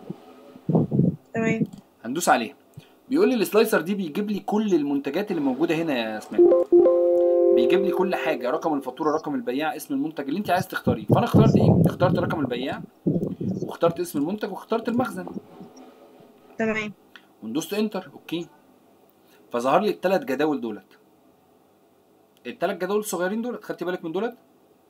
تمام هندوس عليها بيقول لي السلايسر دي بيجيب لي كل المنتجات اللي موجوده هنا يا اسماء بيجيب لي كل حاجه رقم الفاتوره رقم البياع اسم المنتج اللي انت عايز تختاريه فانا اخترت ايه اخترت رقم البياع واخترت اسم المنتج واخترت المخزن تمام وندوست انتر اوكي فظهر لي الثلاث جداول دولت الثلاث جداول الصغيرين دولت خدتي بالك من دولت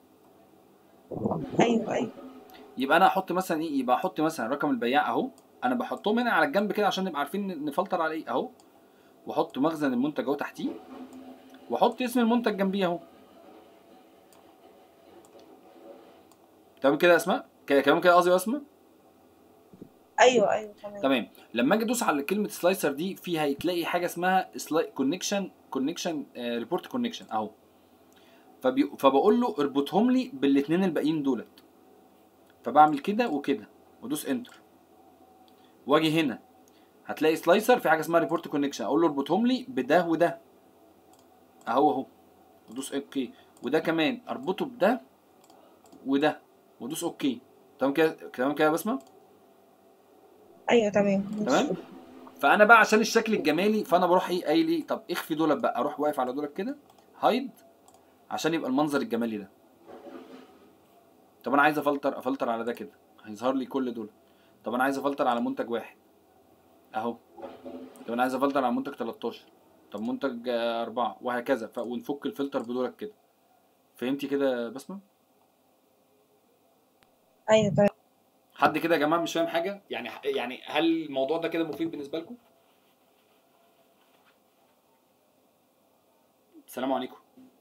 ايوه ايوه يبقى انا احط مثلا ايه يبقى احط مثلا رقم البياع اهو انا بحطهم هنا على الجنب كده عشان نبقى عارفين نفلتر على ايه اهو واحط مخزن المنتج اهو تحتيه واحط اسم المنتج جنبيه اهو تمام كده يا اسماء كده كمان كده قصدي يا اسماء ايوه ايوه تمام تمام لما اجي ادوس على كلمه سلايسر دي فيها تلاقي حاجه اسمها كونكشن كونكشن ريبورت كونكشن اهو فبي... فبقول له اربطهم لي بالاثنين الباقيين دولت فبعمل كده وكده وادوس انتر واجي هنا هتلاقي سلايسر في حاجه اسمها ريبورت كونكشن اقول له اربطهم لي بده وده اهو اهو وادوس اوكي وده كمان اربطه بده وده وادوس اوكي تمام كده تمام كده يا بسمه ايوه تمام تمام فانا بقى عشان الشكل الجمالي فانا بروح ايه قايل ايه طب اخفي دولت بقى اروح واقف على دولت كده هايد عشان يبقى المنظر الجمالي ده طب انا عايز افلتر افلتر على ده كده هيظهر لي كل دول طب انا عايز افلتر على منتج واحد اهو طب انا عايز افلتر على منتج 13 طب منتج آه، أربعة وهكذا ف... ونفك الفلتر بدولت كده فهمتي كده يا بسمة؟ ايوه تمام حد كده يا جماعة مش فاهم حاجة؟ يعني يعني هل الموضوع ده كده مفيد بالنسبة لكم؟ السلام عليكم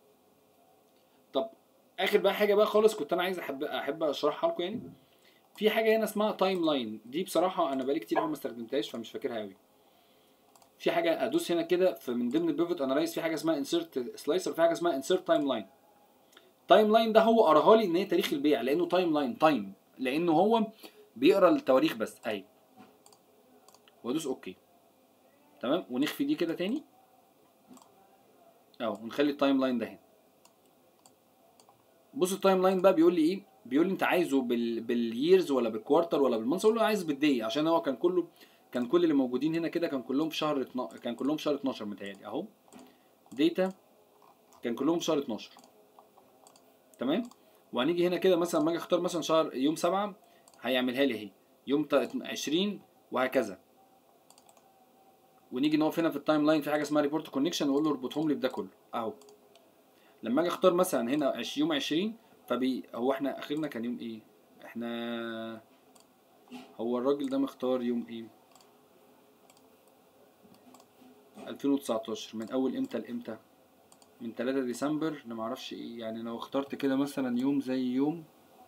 طب اخر بقى حاجه بقى خالص كنت انا عايز احب احب اشرحها لكم يعني في حاجه هنا اسمها تايم لاين دي بصراحه انا بقالي كتير قوي ما استخدمتهاش فمش فاكرها قوي في حاجه ادوس هنا كده في من ضمن البيفوت انالايز في حاجه اسمها انسيرت سلايسر في حاجه اسمها انسيرت تايم لاين تايم لاين ده هو قراها لي ان هي تاريخ البيع لانه تايم لاين تايم لانه هو بيقرا التواريخ بس اهي وادوس اوكي تمام ونخفي دي كده تاني اهو ونخلي التايم لاين ده هنا بص التايم لاين بقى بيقول لي ايه بيقول لي انت عايزه بال بالييرز ولا بالكوارتر ولا بالمانث اقول له عايز بالدي عشان هو كان كله كان كل اللي موجودين هنا كده كان كلهم في شهر 12 كان كلهم في شهر 12 متهيألي اهو ديتا كان كلهم في شهر 12 تمام وهنيجي هنا كده مثلا لما اجي اختار مثلا شهر يوم 7 هيعملها لي اهي يوم تا- 20 وهكذا ونيجي نقف هنا في التايم لاين في حاجه اسمها ريبورت كونكشن واقول له اربطهم لي بده كله اهو لما اجي اختار مثلا هنا عش- يوم 20 فبي هو احنا اخرنا كان يوم ايه احنا هو الراجل ده مختار يوم ايه 2019 من اول امتى لامتى من 3 ديسمبر انا معرفش ايه يعني لو اخترت كده مثلا يوم زي يوم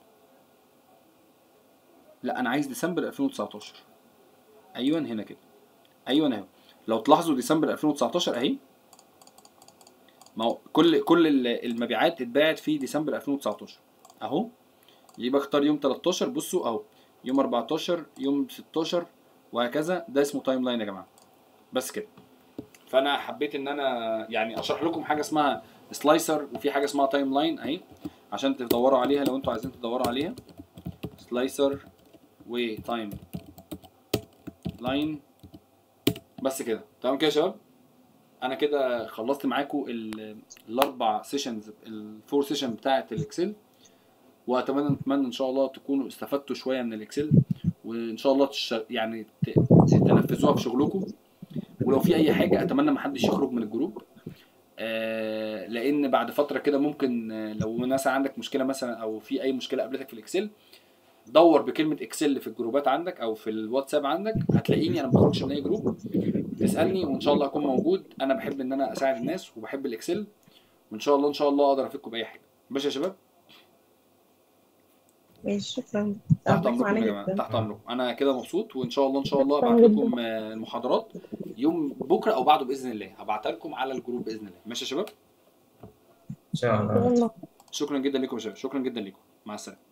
لا انا عايز ديسمبر 2019 ايوه هنا كده ايوه اهو لو تلاحظوا ديسمبر 2019 اهي ما هو كل كل ال- المبيعات اتباعت في ديسمبر 2019 اهو يبقى اختار يوم 13 بصوا اهو يوم 14 يوم 16 وهكذا ده اسمه تايم لاين يا جماعه بس كده فانا حبيت ان انا يعني اشرح لكم حاجه اسمها سلايسر وفي حاجه اسمها تايم لاين اهي عشان تدوروا عليها لو انتوا عايزين تدوروا عليها سلايسر وتايم لاين بس كده تمام كده يا شباب انا كده خلصت معاكم ال- الاربع سيشنز الفور سيشن بتاعه الاكسل واتمنى اتمنى ان شاء الله تكونوا استفدتوا شويه من الاكسل وان شاء الله تش... يعني ت- تنفذوها في شغلكم ولو في اي حاجه اتمنى ما حدش يخرج من الجروب آه لان بعد فتره كده ممكن آه، لو مثلا عندك مشكله مثلا او في اي مشكله قابلتك في الاكسل دور بكلمه اكسل في الجروبات عندك او في الواتساب عندك هتلاقيني انا ما بخرجش من اي جروب تسالني وان شاء الله اكون موجود انا بحب ان انا اساعد الناس وبحب الاكسل وان شاء الله ان شاء الله اقدر افيدكم باي حاجه ماشي يا شباب ماشي شكرا تحت تعبك امركم معانا يا جماعه جدا تحت امركم انا كده مبسوط وان شاء الله ان شاء الله شكراً ابعت جداً. لكم آه، المحاضرات يوم بكره او بعده باذن الله هبعتها لكم على الجروب باذن الله ماشي يا شباب ان شاء الله شكرا جدا لكم يا شباب شكرا جدا لكم مع السلامه